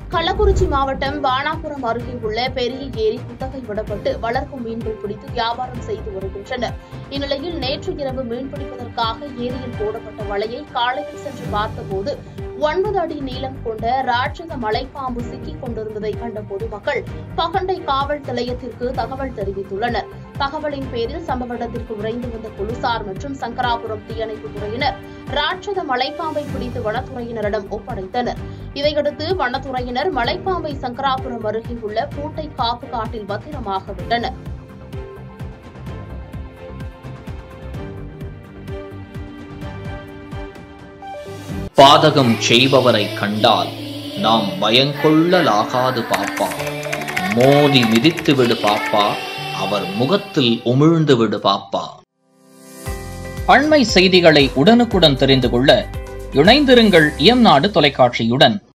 கள்ளக்குறிச்சி மாவட்டம் பானாபுரம் அருகே உள்ள பெரிய ஏரி குத்தகை விடப்பட்டு வளர்க்கும் மீன்கள் பிடித்து வியாபாரம் செய்து வருகின்றனர் இந்நிலையில் நேற்று இரவு மீன்பிடிப்பதற்காக ஏரியில் போடப்பட்ட வலையை காலையில் சென்று பார்த்தபோது ஒன்பது அடி நீளம் கொண்ட ராட்சத மலைப்பாம்பு சிக்கிக் கொண்டிருந்ததை கண்ட பொதுமக்கள் பகண்டை காவல் நிலையத்திற்கு தகவல் தெரிவித்துள்ளனர் தகவலின் பேரில் சம்பவ இடத்திற்கு விரைந்து வந்த போலீசார் மற்றும் சங்கராபுரம் தீயணைப்புத் துறையினர் ராட்சத மலைப்பாம்பை பிடித்து வனத்துறையினரிடம் ஒப்படைத்தனர் இதையடுத்து வனத்துறையினர் மலைப்பாம்பை சங்கராபுரம் அருகே உள்ள பூட்டை காப்பு காட்டில் பத்திரமாக விட்டனர் பாதகம் செய்பவரை கண்டால் நாம் பயங்கொள்ளலாகாது பாப்பா மோதி மிதித்து விடு பாப்பா அவர் முகத்தில் உமிழ்ந்து விடு பாப்பா அண்மை செய்திகளை உடனுக்குடன் தெரிந்து கொள்ள இணைந்திருங்கள் இயம்நாடு தொலைக்காட்சியுடன்